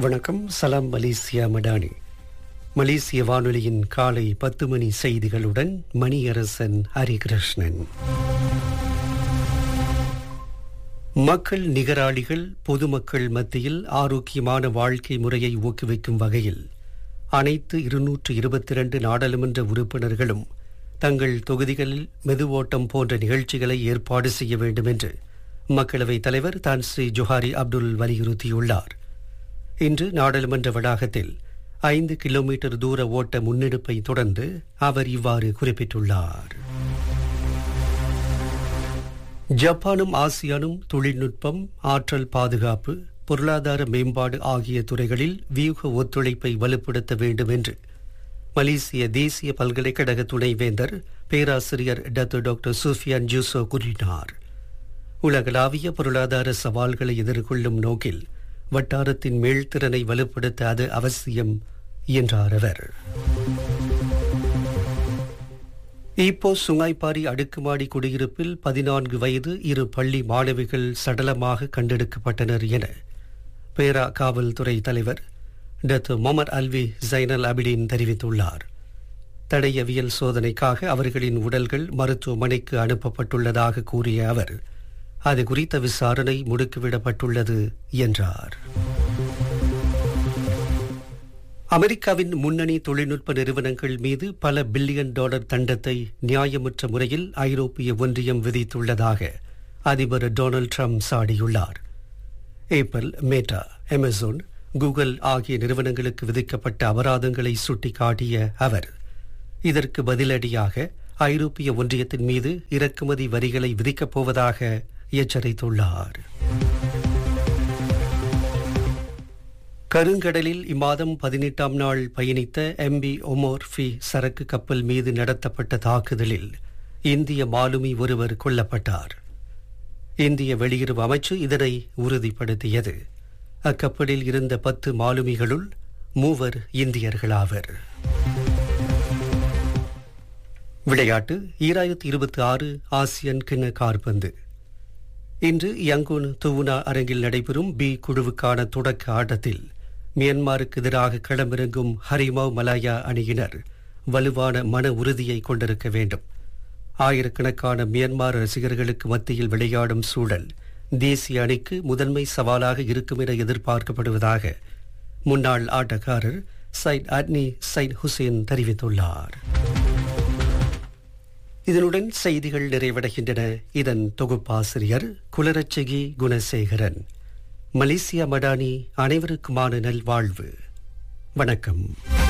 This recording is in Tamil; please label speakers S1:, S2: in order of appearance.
S1: வணக்கம் சலாம் மலேசியா மடானி மலேசிய வானொலியின் காலை பத்து மணி செய்திகளுடன் மணியரசன் ஹரிகிருஷ்ணன் மக்கள் நிகராளிகள் பொதுமக்கள் மத்தியில் ஆரோக்கியமான வாழ்க்கை முறையை ஊக்குவிக்கும் வகையில் அனைத்து இருநூற்று இருபத்தி இரண்டு நாடாளுமன்ற உறுப்பினர்களும் தங்கள் தொகுதிகளில் மெதுவோட்டம் போன்ற நிகழ்ச்சிகளை ஏற்பாடு செய்ய வேண்டும் என்று மக்களவைத் தலைவர் தான் ஸ்ரீ ஜொஹாரி அப்துல் வலியுறுத்தியுள்ளார் இன்று நாடாளுமன்ற வளாகத்தில் ஐந்து கிலோமீட்டர் தூர ஓட்ட முன்னெடுப்பை தொடர்ந்து அவர் இவ்வாறு குறிப்பிட்டுள்ளார் ஜப்பானும் ஆசியானும் தொழில்நுட்பம் ஆற்றல் பாதுகாப்பு பொருளாதார மேம்பாடு ஆகிய துறைகளில் வியூக ஒத்துழைப்பை வலுப்படுத்த வேண்டும் என்று மலேசிய தேசிய பல்கலைக்கழக துணைவேந்தர் பேராசிரியர் டத்து டாக்டர் சுஃபியான் ஜூசோ கூறினார் உலகளாவிய பொருளாதார சவால்களை எதிர்கொள்ளும் நோக்கில் வட்டாரத்தின் மேல்திறனை வலுப்படுத்த அது அவசியம் என்றார் அவர் ஈப்போ சுங்காய்பாரி அடுக்குமாடி குடியிருப்பில் பதினான்கு வயது இரு பள்ளி மாணவிகள் சடலமாக கண்டெடுக்கப்பட்டனர் என பேரா காவல்துறை தலைவர் டத்து முகமது அல்வி ஜைனல் அபிடின் தெரிவித்துள்ளார் தடயவியல் சோதனைக்காக அவர்களின் உடல்கள் மருத்துவமனைக்கு அனுப்பப்பட்டுள்ளதாக கூறிய அவர் அது குறித்த விசாரணை முடுக்கிவிடப்பட்டுள்ளது என்றார் அமெரிக்காவின் முன்னணி தொழில்நுட்ப நிறுவனங்கள் மீது பல பில்லியன் டாலர் தண்டத்தை நியாயமற்ற முறையில் ஐரோப்பிய ஒன்றியம் விதித்துள்ளதாக அதிபர் டொனால்டு ட்ரம்ப் சாடியுள்ளார் ஏப்பிள் மேட்டா அமேசான் கூகுள் ஆகிய நிறுவனங்களுக்கு விதிக்கப்பட்ட அபராதங்களை சுட்டிக்காட்டிய அவர் இதற்கு பதிலடியாக ஐரோப்பிய ஒன்றியத்தின் மீது இறக்குமதி வரிகளை விதிக்கப் போவதாக எச்சரித்துள்ளார் கருங்கடலில் இம்மாதம் பதினெட்டாம் நாள் பயணித்த எம்பி ஒமோர்ஃபி சரக்கு கப்பல் மீது நடத்தப்பட்ட தாக்குதலில் இந்திய மாலுமி ஒருவர் கொல்லப்பட்டார் இந்திய வெளியுறவு அமைச்சு இதனை உறுதிப்படுத்தியது அக்கப்பலில் இருந்த பத்து மாலுமிகளுள் மூவர் இந்தியர்களாவர் விளையாட்டு ஈராயிரத்தி இருபத்தி ஆறு ஆசியன் கிண்ண கார்பந்து இன்று யங்கூன் துவுனா அரங்கில் நடைபெறும் பி குழுவுக்கான தொடக்க ஆட்டத்தில் மியன்மாருக்கு எதிராக களமிறங்கும் ஹரிமவ் மலாயா அணியினர் வலுவான மன உறுதியை கொண்டிருக்க வேண்டும் ஆயிரக்கணக்கான மியன்மார் ரசிகர்களுக்கு மத்தியில் விளையாடும் சூழல் தேசிய அணிக்கு முதன்மை சவாலாக இருக்கும் என எதிர்பார்க்கப்படுவதாக முன்னாள் ஆட்டக்காரர் சைட் அட்னி சைட் ஹுசேன் தெரிவித்துள்ளார் இதனுடன் செய்திகள் நிறைவடைகின்றன இதன் தொகுப்பாசிரியர் குலரட்சகி குணசேகரன் மலேசியா மடானி அனைவருக்குமான நல்வாழ்வு வணக்கம்